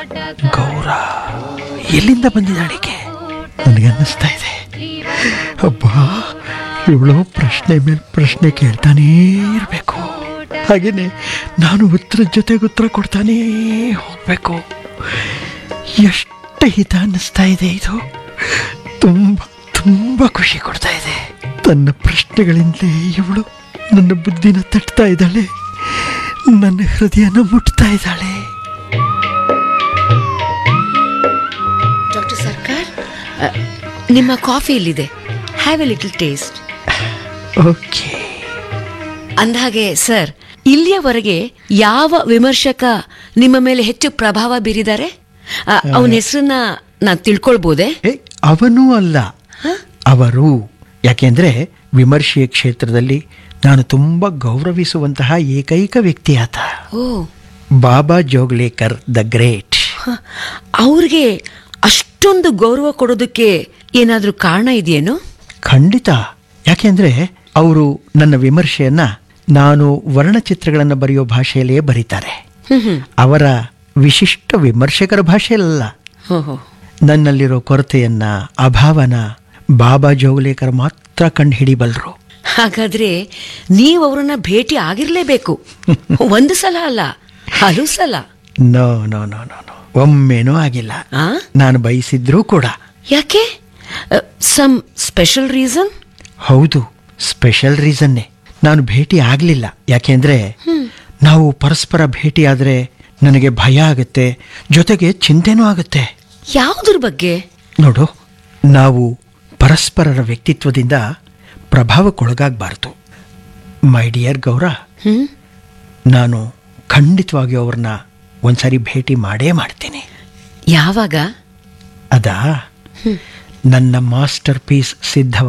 ಗೌರ ಎಲ್ಲಿಂದ ಬಂದಿದ್ದಾಳಿಗೆ ನನಗೆ ಅನ್ನಿಸ್ತಾ ಇದೆ ಅಬ್ಬಾ ಇವಳು ಪ್ರಶ್ನೆ ಮೇಲೆ ಪ್ರಶ್ನೆ ಕೇಳ್ತಾನೇ ಇರಬೇಕು ಹಾಗೇನೆ ನಾನು ಉತ್ತರ ಜೊತೆಗೆ ಉತ್ತರ ಕೊಡ್ತಾನೇ ಹೋಗ್ಬೇಕು ಎಷ್ಟು ಹಿತ ಅನ್ನಿಸ್ತಾ ಇದೆ ಇದು ತುಂಬ ತುಂಬ ಖುಷಿ ಕೊಡ್ತಾ ಇದೆ ತನ್ನ ಪ್ರಶ್ನೆಗಳಿಂದಲೇ ಇವಳು ನನ್ನ ಬುದ್ಧಿನ ತಟ್ತಾ ಇದ್ದಾಳೆ ನನ್ನ ಹೃದಯನ ಮುಟ್ತಾ ಇದ್ದಾಳೆ ಡಾಕ್ಟರ್ ಸರ್ಕಾರ್ ಅ, ನಿಮ್ಮ ಕಾಫಿ ಇಲ್ಲಿದೆ have a little taste okay ಅಂದಹಾಗೆ ಸರ್ ಇಲ್ಲಿಯವರೆಗೆ ಯಾವ ವಿಮರ್ಶಕ ನಿಮ್ಮ ಮೇಲೆ ಹೆಚ್ಚು ಪ್ರಭಾವ ಬೀರಿದ್ದಾರೆ ಅವನ ಹೆಸರನ್ನ ನಾನು ತಿಳ್ಕೊಳ್ಬೋದೆ ಏ ಅವನೂ ಅಲ್ಲ ಅವರು ಯಾಕೆಂದ್ರೆ ವಿಮರ್ಶೆಯ ಕ್ಷೇತ್ರದಲ್ಲಿ ನಾನು ತುಂಬ ಗೌರವಿಸುವಂತಹ ಏಕೈಕ ವ್ಯಕ್ತಿ ಆತ ಓ ಬಾಬಾ ಜೋಗ್ಲೇಕರ್ ದ ಗ್ರೇಟ್ ಹ, ಅವ್ರಿಗೆ ಅಷ್ಟೊಂದು ಗೌರವ ಕೊಡೋದಕ್ಕೆ ಏನಾದ್ರೂ ಕಾರಣ ಇದೆಯೇನು ಖಂಡಿತ ಯಾಕೆಂದ್ರೆ ಅವರು ನನ್ನ ವಿಮರ್ಶೆಯನ್ನ ನಾನು ವರ್ಣಚಿತ್ರಗಳನ್ನು ಬರೆಯೋ ಭಾಷೆಯಲ್ಲಿಯೇ ಬರೀತಾರೆ ಹ್ಮ್ ಹ್ಮ್ ಅವರ ವಿಶಿಷ್ಟ ವಿಮರ್ಶಕರ ಭಾಷೆಯಲ್ಲ ಹೋ ಹೋ ನನ್ನಲ್ಲಿರೋ ಕೊರತೆಯನ್ನ ಅಭಾವನ ಬಾಬಾ ಜೋಗ್ಲೇಕರ್ ಮಾತ್ರ ಕಂಡು ಹಿಡಿಬಲ್ರು ಹಾಗಾದ್ರೆ ನೀವು ಅವರನ್ನ ಭೇಟಿ ಆಗಿರ್ಲೇಬೇಕು ಒಂದು ಸಲ ಅಲ್ಲ ಹಲವು ಸಲ no no no no no ಒಮ್ಮೆನೂ ಆಗಿಲ್ಲ ಆ ನಾನು ಬಯಸಿದ್ರೂ ಕೂಡ ಯಾಕೆ ಸಮ್ ಸ್ಪೆಷಲ್ ರೀಸನ್ ಹೌದು ಸ್ಪೆಷಲ್ ರೀಸನ್ನೇ ನಾನು ಭೇಟಿ ಆಗಲಿಲ್ಲ ಯಾಕೆಂದ್ರೆ ನಾವು ಪರಸ್ಪರ ಭೇಟಿಯಾದರೆ ನನಗೆ ಭಯ ಆಗುತ್ತೆ ಜೊತೆಗೆ ಚಿಂತೆನೂ ಆಗುತ್ತೆ ಯಾವುದ್ರ ಬಗ್ಗೆ ನೋಡು ನಾವು ಪರಸ್ಪರರ ವ್ಯಕ್ತಿತ್ವದಿಂದ ಪ್ರಭಾವಕ್ಕೊಳಗಾಗಬಾರ್ದು ಮೈ ಡಿಯರ್ ಗೌರ ಹ್ಮ್ ನಾನು ಖಂಡಿತವಾಗಿಯೂ ಅವ್ರನ್ನ ಒಂದ್ಸರಿ ಭೇಟಿ ಮಾಡೇ ಮಾಡ್ತೀನಿ ಯಾವಾಗ ಅದಾ ನನ್ನ ಮಾಸ್ಟರ್ ಪೀಸ್ ಸಿದ್ಧವಾಗಿ